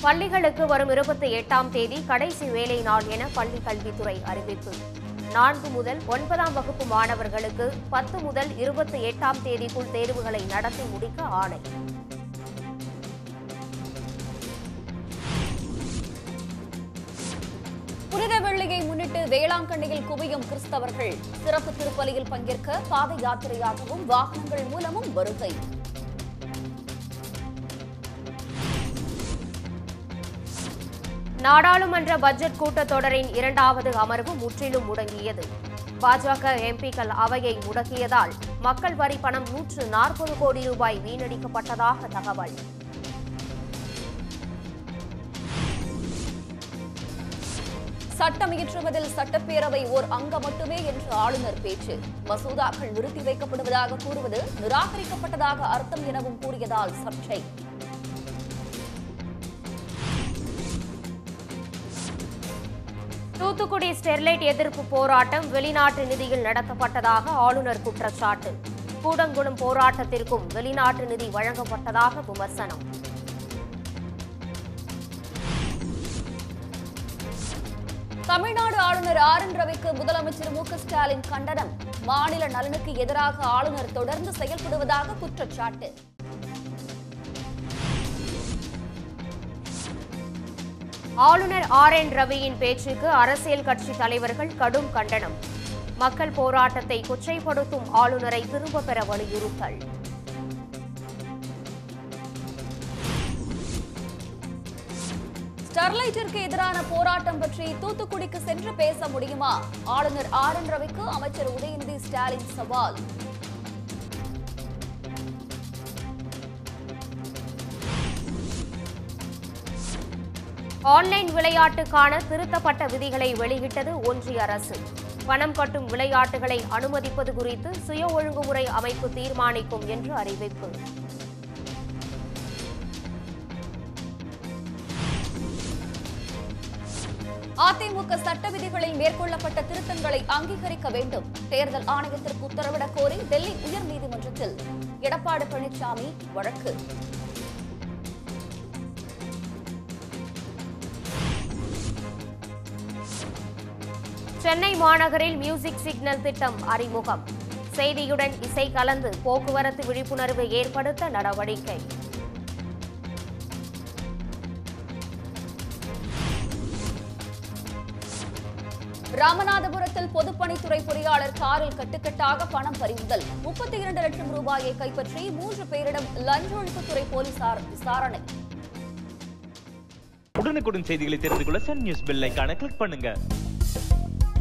பள்ளிகளுக்கு வரும் இருபத்தி எட்டாம் தேதி கடைசி வேலை நாள் என பள்ளி கல்வித்துறை அறிவிப்பு நான்கு முதல் ஒன்பதாம் வகுப்பு மாணவர்களுக்கு பத்து முதல் இருபத்தி எட்டாம் தேதிக்குள் தேர்வுகளை நடத்தி முடிக்க ஆணை புனித வெள்ளியை முன்னிட்டு வேளாங்கண்ணியில் குவியும் கிறிஸ்தவர்கள் சிறப்பு திருப்பலியில் பங்கேற்க பாத யாத்திரையாகவும் வாகனங்கள் மூலமும் வருகை நாடாளுமன்ற பட்ஜெட் கூட்டத்தொடரின் இரண்டாவது அமர்வு முற்றிலும் முடங்கியது பாஜக எம்பிக்கள் அவையை முடக்கியதால் மக்கள் வரி பணம் நூற்று நாற்பது கோடி ரூபாய் வீணடிக்கப்பட்டதாக தகவல் சட்டம் இயற்றுவதில் சட்டப்பேரவை ஓர் அங்கம் மட்டுமே என்று ஆளுநர் பேச்சு மசோதாக்கள் நிறுத்தி வைக்கப்படுவதாக கூறுவது நிராகரிக்கப்பட்டதாக அர்த்தம் எனவும் கூறியதால் சர்ச்சை தூத்துக்குடி ஸ்டெர்லைட் எதிர்ப்பு போராட்டம் வெளிநாட்டு நிதியில் நடத்தப்பட்டதாக ஆளுநர் குற்றச்சாட்டு கூடங்குளம் போராட்டத்திற்கும் வெளிநாட்டு நிதி வழங்கப்பட்டதாக விமர்சனம் தமிழ்நாடு ஆளுநர் ஆர் என் ரவிக்கு முதலமைச்சர் மு க ஸ்டாலின் கண்டனம் மாநில நலனுக்கு எதிராக ஆளுநர் தொடர்ந்து செயல்படுவதாக குற்றச்சாட்டு ஆளுநர் ஆர் என் ரவியின் பேச்சுக்கு அரசியல் கட்சி தலைவர்கள் கடும் கண்டனம் மக்கள் போராட்டத்தை கொச்சைப்படுத்தும் ஆளுநரை திரும்ப பெற வலியுறுத்தல் ஸ்டெர்லைட்டிற்கு எதிரான போராட்டம் பற்றி தூத்துக்குடிக்கு சென்று பேச முடியுமா ஆளுநர் ஆர் என் ரவிக்கு அமைச்சர் உதயநிதி ஸ்டாலின் சவால் ஆன்லைன் விளையாட்டுக்கான திருத்தப்பட்ட விதிகளை வெளியிட்டது ஒன்றிய அரசு பணம் கட்டும் விளையாட்டுகளை அனுமதிப்பது குறித்து சுய ஒழுங்குமுறை அமைப்பு தீர்மானிக்கும் என்று அறிவிப்பு அதிமுக சட்ட விதிகளில் மேற்கொள்ளப்பட்ட திருத்தங்களை அங்கீகரிக்க வேண்டும் தேர்தல் ஆணையத்திற்கு உத்தரவிடக் கோரி டெல்லி உயர்நீதிமன்றத்தில் எடப்பாடி பழனிசாமி வழக்கு சென்னை மாநகரில் மியூசிக் சிக்னல் திட்டம் அறிமுகம் செய்தியுடன் இசை கலந்து போக்குவரத்து விழிப்புணர்வு ஏற்படுத்த நடவடிக்கை ராமநாதபுரத்தில் பொதுப்பணித்துறை பொறியாளர் காரில் கட்டுக்கட்டாக பணம் பறிமுதல் முப்பத்தி இரண்டு லட்சம் ரூபாயை கைப்பற்றி மூன்று பேரிடம் லஞ்ச ஒழிப்புத்துறை போலீசார் விசாரணை உடனுக்குடன் செய்திகளை தெரிந்து கொள்ள சன் நியூஸ் பெல் ஐகானை கிளிக் பண்ணுங்க